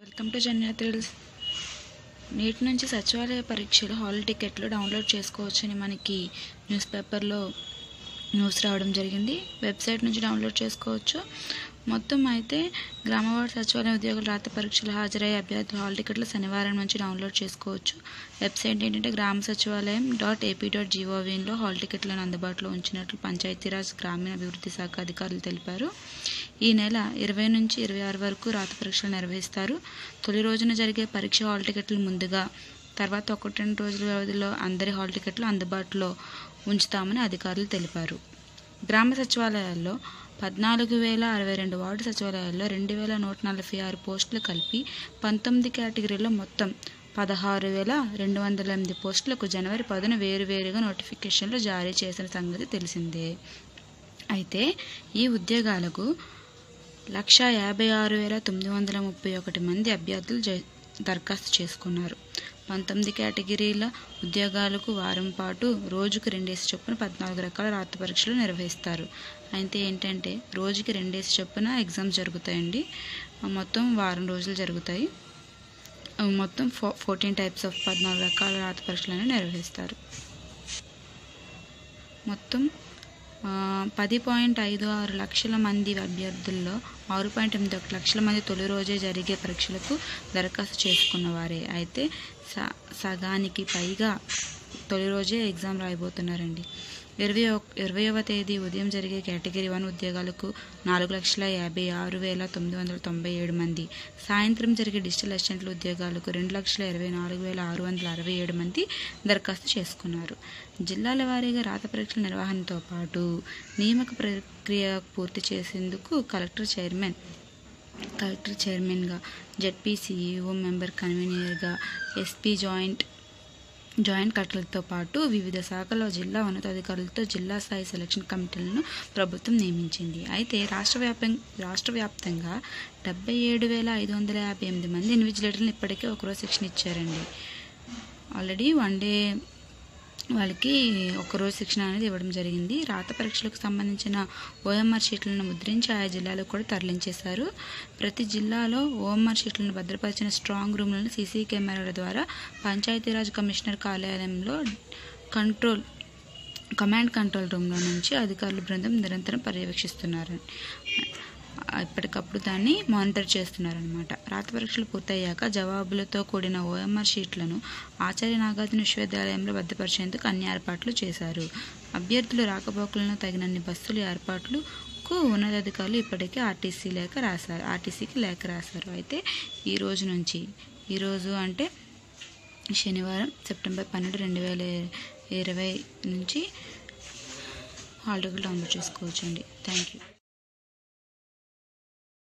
welcome to జన్యాతిల్స్ నేటి నుంచి సచివాలయ పరీక్షలు హాల్ టికెట్లు డౌన్లోడ్ చేసుకోవచ్చని మనకి న్యూస్ పేపర్లో న్యూస్ రావడం జరిగింది వెబ్సైట్ నుంచి డౌన్లోడ్ చేసుకోవచ్చు మొత్తం అయితే గ్రామవార్డు సచివాలయ ఉద్యోగుల రాత పరీక్షలు హాజరయ్యే అభ్యర్థుల హాల్ టికెట్లు శనివారం నుంచి డౌన్లోడ్ చేసుకోవచ్చు వెబ్సైట్ ఏంటంటే Grama Sachivalayam dot AP dot జీఓవీలో హాల్ టికెట్లను అందుబాటులో ఉంచినట్లు పంచాయతీరాజ్ గ్రామీణ అభివృద్ధి శాఖ అధికారులు తెలిపారు ఈ నెల ఇరవై నుంచి ఇరవై ఆరు వరకు రాత పరీక్షలు నిర్వహిస్తారు తొలి రోజున జరిగే పరీక్ష హాల్ టికెట్లు ముందుగా తర్వాత ఒకటి రెండు రోజుల వ్యవధిలో అందరి హాల్ టికెట్లు అందుబాటులో ఉంచుతామని అధికారులు తెలిపారు గ్రామ సచివాలయాల్లో పద్నాలుగు వేల అరవై రెండు వార్డు సచివాలయాల్లో రెండు వేల నూట నలభై ఆరు పోస్టులు కలిపి పంతొమ్మిది కేటగిరీలో మొత్తం పదహారు వేల రెండు వందల ఎనిమిది పోస్టులకు జనవరి పదిన వేరువేరుగా నోటిఫికేషన్లు జారీ చేసిన సంగతి తెలిసిందే అయితే ఈ ఉద్యోగాలకు లక్ష యాభై ఆరు వేల తొమ్మిది వందల ముప్పై ఒకటి మంది అభ్యర్థులు జ- దరఖాస్తు చేసుకున్నారు పంతొమ్మిది కేటగిరీల ఉద్యోగాలకు వారం పాటు రోజుకు రెండేసి చొప్పున పద్నాలుగు రకాల రాత పరీక్షలు నిర్వహిస్తారు అయితే ఏంటంటే రోజుకి రెండేసి చొప్పున ఎగ్జామ్స్ జరుగుతాయండి ఆ మొత్తం వారం రోజులు జరుగుతాయి ఆ మొత్తం ఫో ఫోర్టీన్ టైప్స్ ఆఫ్ పద్నాలుగు రకాల రాత పరీక్షలు అనేవి నిర్వహిస్తారు మొత్తం ఆ, పది పాయింట్ ఐదు ఆరు లక్షల మంది అభ్యర్థుల్లో ఆరు పాయింట్ ఎనిమిది ఒకటి లక్షల మంది తొలి రోజే జరిగే పరీక్షలకు దరఖాస్తు చేసుకున్నవారే అయితే స సగానికి పైగా తొలి రోజే ఎగ్జామ్ రాయబోతున్నారండి ఇరవై ఒక్ ఇరవైవ తేదీ ఉదయం జరిగే కేటగిరీ వన్ ఉద్యోగాలకు నాలుగు లక్షల యాభై ఆరు వేల తొమ్మిది వందల తొంభై ఏడు మంది సాయంత్రం జరిగే డిజిటల్ అసిస్టెంట్ల ఉద్యోగాలకు రెండు లక్షల ఇరవై నాలుగు వేల ఆరు వందల అరవై ఏడు మంది దరఖాస్తు చేసుకున్నారు జిల్లాల వారీగా రాత పరీక్షల నిర్వహణతో పాటు నియామక ప్రక్రియ పూర్తి చేసేందుకు కలెక్టర్ చైర్మన్ కలెక్టర్ చైర్మన్గా జెడ్పీ సీఈఓ మెంబర్ కన్వీనర్గా ఎస్పీ జాయింట్ జాయింట్ కలెక్టర్లతో పాటు వివిధ శాఖల జిల్లా ఉన్నతాధికారులతో జిల్లా స్థాయి సెలక్షన్ కమిటీలను ప్రభుత్వం నియమించింది అయితే రాష్ట్ర వ్యాప్తం రాష్ట్ర వ్యాప్తంగా డెబ్బై ఏడు వేల ఐదు వందల యాభై ఎనిమిది మంది ఇన్విజిలేటర్లను ఇప్పటికే ఒకరోజు శిక్షణ ఇచ్చారండి ఆల్రెడీ వన్ డే వాళ్ళకి ఒకరోజు శిక్షణ అనేది ఇవ్వడం జరిగింది రాత పరీక్షలకు సంబంధించిన ఓఎంఆర్ షీట్లను ముద్రించి ఆయా జిల్లాలకు కూడా తరలించేశారు ప్రతి జిల్లాలో ఓఎంఆర్ షీట్లను భద్రపరిచిన స్ట్రాంగ్ రూమ్లను సీసీ కెమెరాల ద్వారా పంచాయతీరాజ్ కమిషనర్ కార్యాలయంలో కంట్రోల్ కమాండ్ కంట్రోల్ రూమ్లో నుంచి అధికారుల బృందం నిరంతరం పర్యవేక్షిస్తున్నారు ఎప్పటికప్పుడు దాన్ని మానిటర్ చేస్తున్నారనమాట రాత పరీక్షలు పూర్తయ్యాక జవాబులతో కూడిన ఓఎంఆర్ షీట్లను ఆచార్య నాగార్జున విశ్వవిద్యాలయంలో భద్రపరిచేందుకు అన్ని ఏర్పాట్లు చేశారు అభ్యర్థులు రాకపోకలను తగినన్ని బస్సులు ఏర్పాట్లకు ఉన్నతాధికారులు ఇప్పటికే ఆర్టీసీ లేఖ రాశారు ఆర్టీసీకి లేఖ రాశారు అయితే ఈ రోజు నుంచి ఈరోజు అంటే శనివారం సెప్టెంబర్ పన్నెండు రెండు వేల ఇరవై నుంచి హాల్ టికెట్ డౌన్లోడ్ చేసుకోవచ్చండి థ్యాంక్ యూ